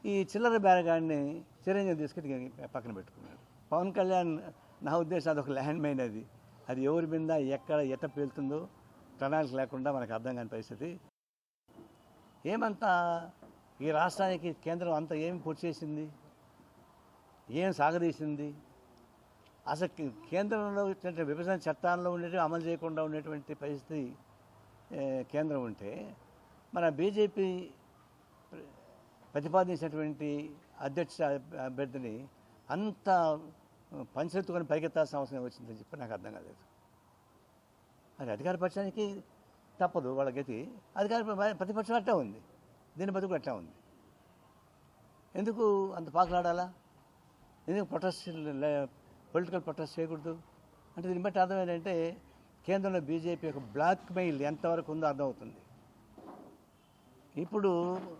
ఈ చిల్లర బేరగాడిని చిరంజీవి తీసుకెళ్ళి పక్కన పెట్టుకున్నాడు పవన్ కళ్యాణ్ నా ఉద్దేశం అదొక ల్యాండ్ మైన్ అది అది ఎవరి మీద ఎక్కడ ఎట్ట పేలుతుందో ప్రణాళిక లేకుండా మనకు అర్థం కాని పరిస్థితి ఏమంతా ఈ రాష్ట్రానికి కేంద్రం అంతా ఏం పూర్తి చేసింది ఏం సాగదీసింది అసలు కే- కేంద్రంలో వచ్చినటువంటి విభజన చట్టాల్లో ఉండేవి అమలు చేయకుండా ఉండేటువంటి పరిస్థితి ఏ, కేంద్రం ఉంటే మన బీజేపీ ప్ర- ప్రతిపాదించినటువంటి అధ్యక్ష అభ్- అభ్యర్థిని అంత పంచెత్తుకొని పైకెత్తాల్సిన అవసరం వచ్చిందని చెప్పి నాకు అర్థం కాలేదు అది అధికార పక్షానికి తప్పదు వాళ్ళ గతి అధికార ప- ప్రతిపక్షం అట్టా ఉంది దీని బతుకు అట్టా ఉంది ఎందుకు అంత పాకులాడాలా ఎందుకు ప్రొటెస్ట్ పొలిటికల్ ప్రొటెస్ట్ చేయకూడదు అంటే దీన్ని బట్టి అర్థం ఏంటంటే కేంద్రంలో బీజేపీ యొక్క బ్లాక్ మెయిల్ ఎంతవరకు ఉందో అర్థమవుతుంది ఇప్పుడు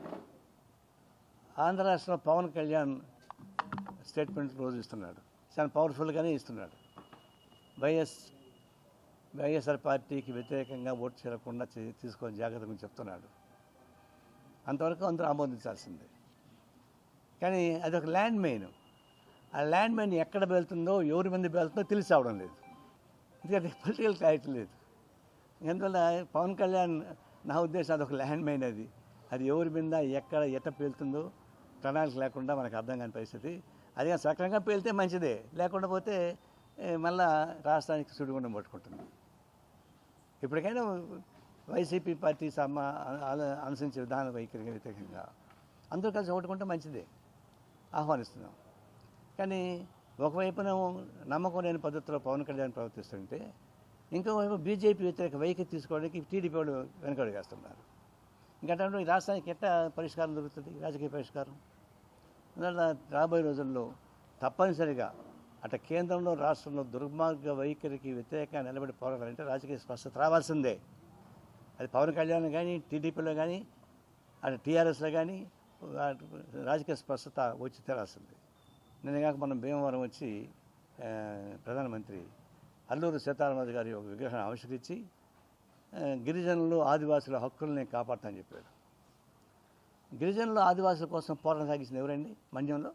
ఆంధ్ర రాష్ట్రంలో పవన్ కళ్యాణ్ స్టేట్మెంట్ రోజు ఇస్తున్నాడు చాలా పవర్ఫుల్గానే ఇస్తున్నాడు వైఎస్ వైఎస్ఆర్ పార్టీకి వ్యతిరేకంగా ఓటు చేరకుండా చే- తీసుకొని జాగ్రత్త గురించి చెప్తున్నాడు అంతవరకు అందరూ ఆమోదించాల్సిందే కానీ అది ఒక ల్యాండ్ మైన్ ఆ ల్యాండ్ మైన్ ఎక్కడ వెళ్తుందో ఎవరి మంది వెళ్తుందో తెలిసి అవడం లేదు ఎందుకంటే పొలిటికల్ క్లారిటీ లేదు ఎందువల్ల పవన్ కళ్యాణ్ నా ఉద్దేశం అదొక ల్యాండ్ మైన్ అది అది ఎవరి మీద ఎక్కడ ఎట్ట పేలుతుందో ప్రణాళిక లేకుండా మనకు అర్థం కాని పరిస్థితి అది కానీ సక్రమంగా పేలితే మంచిదే లేకుండా పోతే ఏ, మళ్ళా రాష్ట్రానికి సుడిగుండం పట్టుకుంటుంది ఇప్పటికైనా వైసీపీ పార్టీ సమ ఆల- అనుసరించే విధాన వైఖరికి వ్యతిరేకంగా అందరూ కలిసి ఓటుకుంటే మంచిదే ఆహ్వానిస్తున్నాం కానీ ఒకవైపున నమ్మకం లేని పద్ధతిలో పవన్ కళ్యాణ్ ప్రవర్తిస్తుంటే ఇంకోవైపు బీజేపీ వ్యతిరేక వైఖరి తీసుకోవడానికి టీడీపీ వాళ్ళు వెనకడుగు వేస్తున్నారు ఇంకా ఈ రాష్ట్రానికి ఎట్ట పరిష్కారం దొరుకుతుంది రాజకీయ పరిష్కారం అందువల్ల రాబోయే రోజుల్లో తప్పనిసరిగా అటు కేంద్రంలో రాష్ట్రంలో దుర్మార్గ వైఖరికి వ్యతిరేకంగా నిలబడి పోరాడాలంటే రాజకీయ స్పష్టత రావాల్సిందే అది పవన్ కళ్యాణ్ కానీ టీడీపీలో కానీ అటు టీఆర్ఎస్లో కానీ అటు రాజకీయ స్పష్టత వచ్చి తీరాల్సిందే నిన్న కాక మనం భీమవరం వచ్చి ఆ, ప్రధానమంత్రి అల్లూరు సీతారామరాజు గారి ఒక విగ్రహాన్ని ఆవిష్కరించి ఆ, గిరిజనులు ఆదివాసుల హక్కుల్ని కాపాడతానని చెప్పాడు గిరిజనులు ఆదివాసుల కోసం పోరాటం సాగించింది ఎవరండి మండ్యంలో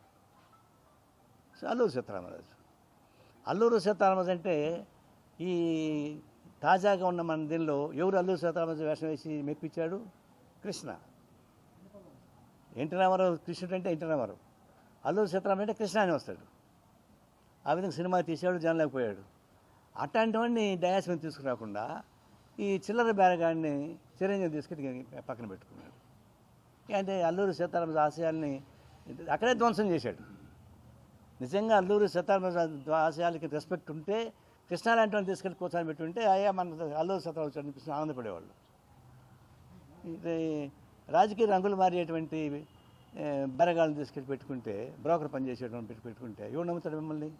అల్లూరు సీతారామరాజు అల్లూరు సీతారామరాజు అంటే ఈ తాజాగా ఉన్న మన దీనిలో ఎవరు అల్లూరు సీతారామరాజు వేషం వేసి మెప్పించాడు కృష్ణ ఎన్టీ రామారావు కృష్ణుడు అంటే ఎన్టీ రామారావు అల్లూరు సీతారామరాజు అంటే కృష్ణ అని వస్తాడు ఆ విధంగా సినిమా తీశాడు జనలేకపోయాడు అట్లాంటివన్నీ డయాస్ మీద తీసుకురాకుండా ఈ చిల్లర బేరగాడిని చిరంజీవి తీసుకెళ్ళి పక్కన పెట్టుకున్నాడు అంటే అల్లూరు సీతారామరాజు ఆశయాల్ని అక్కడే ధ్వంసం చేశాడు నిజంగా అల్లూరు సీతారామరాజు ఆశయాలకి రెస్పెక్ట్ ఉంటే కృష్ణ లాంటి వాళ్ళని తీసుకెళ్ళి కూర్చొని పెట్టుంటే అయ్యా మన అల్లూరు సీతారామరాజు అనిపిస్తుంది ఆనందపడేవాళ్ళు ఇది రాజకీయ రంగులు మారేటువంటి ఏ, బెరగాళ్ళని తీసుకెళ్ళి పెట్టుకుంటే బ్రోకర్ పని చేసేటువంటి పెట్టి పెట్టుకుంటే ఎవరు నమ్ముతాడు మిమ్మల్ని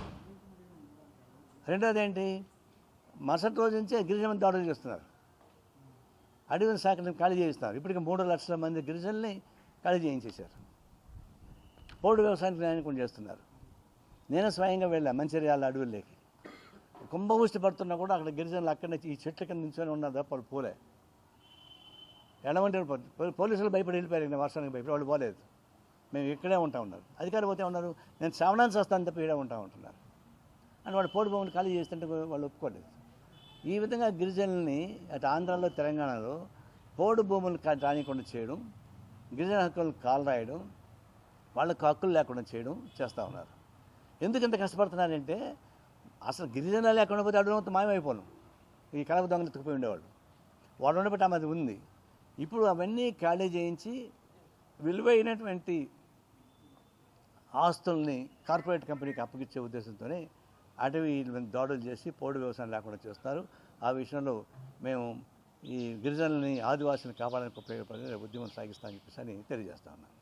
రెండోది ఏంటి మరుసటి రోజు నుంచే గిరిజన దాడులు చేస్తున్నారు అడవిని శాఖలను ఖాళీ చేయిస్తున్నారు ఇప్పటికి మూడు లక్షల మంది గిరిజనుల్ని ఖాళీ చేయించేశారు పోడు వ్యవసాయానికి న్యాయం చేస్తున్నారు నేను స్వయంగా వెళ్ళా మంచిర్యాల అడవుల్లోకి కుంభవృష్టి పడుతున్నా కూడా అక్కడ గిరిజనులు అక్కడనే ఈ చెట్ల కింద నించొని ఉన్నారు తప్ప వాళ్ళు పోలే ఎడమంటే పో- పోలీసులు భయపడి వెళ్ళిపోయారు ఇంకా వర్షానికి భయపడి వాళ్ళు పోలేదు మేము ఇక్కడే ఉంటా ఉన్నారు అధికారులు పోతే ఉన్నారు నేను శ్రావణానికి వస్తాను తప్ప ఇక్కడే ఉంటా ఉంటున్నారు అని వాళ్ళు పోటీ భూములు ఖాళీ చేస్తుంటే వాళ్ళు ఒప్పుకోలేదు ఈ విధంగా గిరిజనుల్ని అటు ఆంధ్రాలో తెలంగాణలో పోడు భూములు కా- రానికుండా చేయడం గిరిజన హక్కులను కాలు రాయడం వాళ్ళకు హక్కులు లేకుండా చేయడం చేస్తూ ఉన్నారు ఎందుకు ఇంత కష్టపడుతున్నారంటే అసలు గిరిజన లేకుండా పోతే అడుగు మొత్తం మాయమైపోను ఈ కలప దొంగలు ఎత్తుకుపోయి ఉండేవాళ్ళు వాళ్ళు ఉండబట్టి ఆమె అది ఉంది ఇప్పుడు అవన్నీ ఖాళీ చేయించి విలువైనటువంటి ఆస్తుల్ని కార్పొరేట్ కంపెనీకి అప్పగించే ఉద్దేశంతోనే అటవీ దాడులు చేసి పోడు వ్యవసాయం లేకుండా చేస్తున్నారు ఆ విషయంలో మేము ఈ గిరిజనుల్ని ఆదివాసులను కాపాడడానికి ఉపయోగపడే ఉద్యమం సాగిస్తామని చెప్పేసి అని తెలియజేస్తా ఉన్నాను